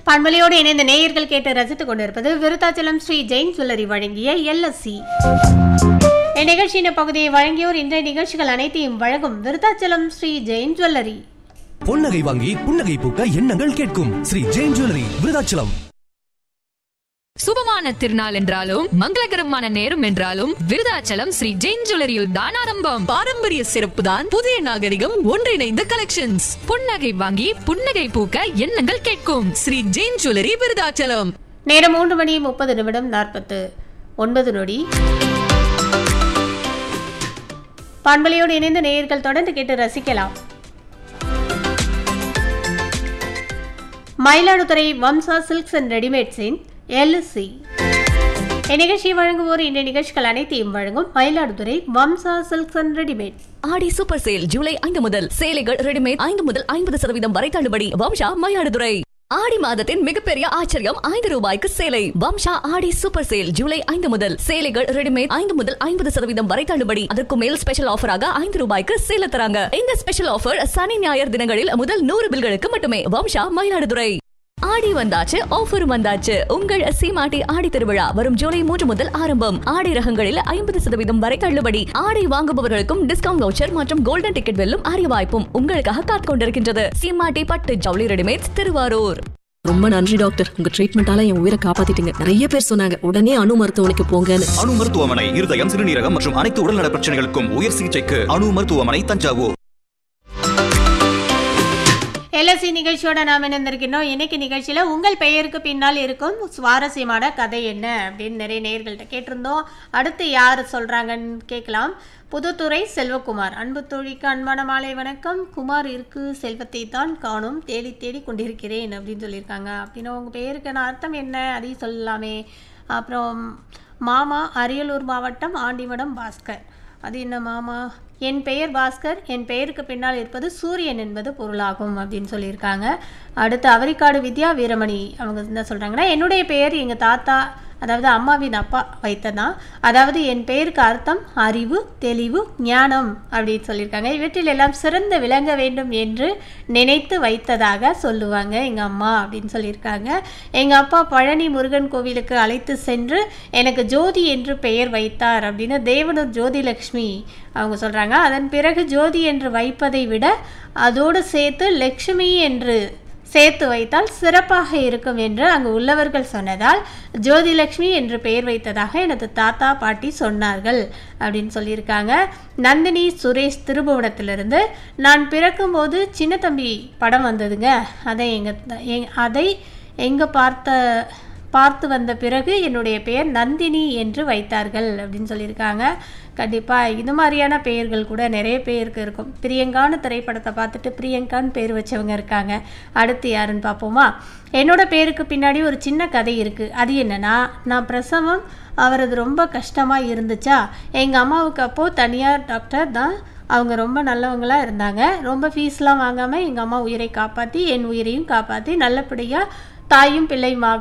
பண்பலையோடு இணைந்த நேயர்கள் கேட்டு ரசித்துக் கொண்டிருப்பது விருத்தாச்சலம் ஸ்ரீ ஜெயின் ஜுவல்லரி வழங்கிய எல்எஸ்சி இந்நிகழ்ச்சியின் பகுதியை வழங்கியோர் இன்றைய நிகழ்ச்சிகள் அனைத்தையும் வழங்கும் விருத்தாச்சலம் ஸ்ரீ ஜெயின் ஜுவல்லரி பொன்னகை வாங்கி புன்னகை பூக்க எண்ணங்கள் கேட்கும் ஸ்ரீ ஜெயின் ஜுவல்லரி விருதாச்சலம் சுபமான திருநாள் என்றாலும் மங்களகரமான நேரம் என்றாலும் விருதாச்சலம் ஸ்ரீ ஜெயின் ஜுவல்லரியில் தான் ஆரம்பம் பாரம்பரிய சிறப்பு தான் புதிய நாகரிகம் ஒன்றிணைந்த கலெக்ஷன்ஸ் புன்னகை வாங்கி புன்னகை பூக்க எண்ணங்கள் கேட்கும் ஸ்ரீ ஜெயின் ஜுவல்லரி விருதாச்சலம் நேரம் மூன்று மணி முப்பது நிமிடம் நாற்பத்து ஒன்பது நொடி பண்பலையோடு இணைந்த நேயர்கள் தொடர்ந்து கேட்டு ரசிக்கலாம் மயிலாடுதுறை வம்சா சில்க்ஸ் அண்ட் ரெடிமேட்ஸின் எல்சி இந்நிகழ்ச்சியை வழங்குவோர் இந்த நிகழ்ச்சிகள் அனைத்தையும் வழங்கும் Mayiladuthurai Vamsa silks and readymade Aadi super sale ஜூலை ஐந்து முதல் சேலைகள் ரெடிமேட் ஐந்து முதல் ஐம்பது சதவீதம் வரை தள்ளுபடி வம்சா மயிலாடுதுறை ஆடி மாதத்தின் மிகப்பெரிய ஆச்சரியம் ஐந்து ரூபாய்க்கு சேலை வம்சா ஆடி சூப்பர் சேல் ஜூலை ஐந்து முதல் சேலைகள் ரெடிமேட் ஐந்து முதல் ஐம்பது சதவீதம் வரை தள்ளுபடி அதற்கு மேல் ஸ்பெஷல் ஆஃபராக ஐந்து ரூபாய்க்கு சேல தராங்க இந்த ஸ்பெஷல் ஆஃபர் சனி ஞாயிறு தினங்களில் முதல் நூறு பில்களுக்கு மட்டுமே வம்சா மயிலாடுதுறை ஆடி வந்தாச்சு ஆஃபர் வந்தாச்சு உங்கள் சீமாட்டி ஆடி திருவிழா வரும் ஜூலை மூன்று முதல் ஆரம்பம் ஆடி ரகங்களில் ஐம்பது சதவீதம் வரை தள்ளுபடி ஆடை வாங்குபவர்களுக்கும் டிஸ்கவுண்ட் வவுச்சர் மற்றும் கோல்டன் டிக்கெட் வெல்லும் அரிய வாய்ப்பும் உங்களுக்காக காத்துக் கொண்டிருக்கின்றது சீமாட்டி பட்டு ஜவுளி ரெடிமேட்ஸ் திருவாரூர் ரொம்ப நன்றி டாக்டர் உங்க ட்ரீட்மெண்டால என் உயிரை காப்பாத்திட்டீங்க நிறைய பேர் சொன்னாங்க உடனே அணு மருத்துவமனைக்கு போங்கன்னு அணு மருத்துவமனை இருதயம் சிறுநீரகம் மற்றும் அனைத்து உடல்நல பிரச்சனைகளுக்கும் உயர் சிகிச்சைக்கு அணு மருத்துவமனை தஞ்சாவூர் எல்எஸ்சி நிகழ்ச்சியோட நாம் இணைந்திருக்கின்றோம் இன்னைக்கு நிகழ்ச்சியில் உங்கள் பெயருக்கு பின்னால் இருக்கும் சுவாரஸ்யமான கதை என்ன அப்படின்னு நிறைய நேயர்கள்ட்ட கேட்டிருந்தோம் அடுத்து யார் சொல்கிறாங்கன்னு கேட்கலாம் புதுத்துறை செல்வகுமார் அன்பு தோழிக்கு அன்பான மாலை வணக்கம் குமார் இருக்கு செல்வத்தை தான் காணும் தேடி தேடி கொண்டிருக்கிறேன் அப்படின்னு சொல்லியிருக்காங்க அப்படின்னா உங்கள் பெயருக்கான அர்த்தம் என்ன அதையும் சொல்லலாமே அப்புறம் மாமா அரியலூர் மாவட்டம் ஆண்டிமடம் பாஸ்கர் அது என்ன மாமா என் பெயர் பாஸ்கர் என் பெயருக்கு பின்னால் இருப்பது சூரியன் என்பது பொருளாகும் அப்படின்னு சொல்லியிருக்காங்க அடுத்து அவரிக்காடு வித்யா வீரமணி அவங்க என்ன சொல்கிறாங்கன்னா என்னுடைய பெயர் எங்கள் தாத்தா அதாவது அம்மாவின் அப்பா வைத்ததான் அதாவது என் பெயருக்கு அர்த்தம் அறிவு தெளிவு ஞானம் அப்படின்னு சொல்லியிருக்காங்க இவற்றில் எல்லாம் சிறந்து விளங்க வேண்டும் என்று நினைத்து வைத்ததாக சொல்லுவாங்க எங்கள் அம்மா அப்படின்னு சொல்லியிருக்காங்க எங்கள் அப்பா பழனி முருகன் கோவிலுக்கு அழைத்து சென்று எனக்கு ஜோதி என்று பெயர் வைத்தார் அப்படின்னு தேவனூர் ஜோதிலக்ஷ்மி அவங்க சொல்கிறாங்க அதன் பிறகு ஜோதி என்று வைப்பதை விட அதோடு சேர்த்து லக்ஷ்மி என்று சேர்த்து வைத்தால் சிறப்பாக இருக்கும் என்று அங்கு உள்ளவர்கள் சொன்னதால் ஜோதிலக்ஷ்மி என்று பெயர் வைத்ததாக எனது தாத்தா பாட்டி சொன்னார்கள் அப்படின்னு சொல்லியிருக்காங்க நந்தினி சுரேஷ் திருபுவனத்திலிருந்து நான் பிறக்கும்போது சின்ன தம்பி படம் வந்ததுங்க அதை எங்கள் அதை எங்கே பார்த்த பார்த்து வந்த பிறகு என்னுடைய பெயர் நந்தினி என்று வைத்தார்கள் அப்படின்னு சொல்லியிருக்காங்க கண்டிப்பாக இது மாதிரியான பெயர்கள் கூட நிறைய பேருக்கு இருக்கும் பிரியங்கான்னு திரைப்படத்தை பார்த்துட்டு பிரியங்கான்னு பேர் வச்சவங்க இருக்காங்க அடுத்து யாருன்னு பார்ப்போமா என்னோட பேருக்கு பின்னாடி ஒரு சின்ன கதை இருக்குது அது என்னென்னா நான் பிரசவம் அவரது ரொம்ப கஷ்டமாக இருந்துச்சா எங்கள் அம்மாவுக்கு அப்போது தனியார் டாக்டர் தான் அவங்க ரொம்ப நல்லவங்களாக இருந்தாங்க ரொம்ப ஃபீஸ்லாம் வாங்காமல் எங்கள் அம்மா உயிரை காப்பாற்றி என் உயிரையும் காப்பாற்றி நல்லபடியாக தாயும் பிள்ளையுமாக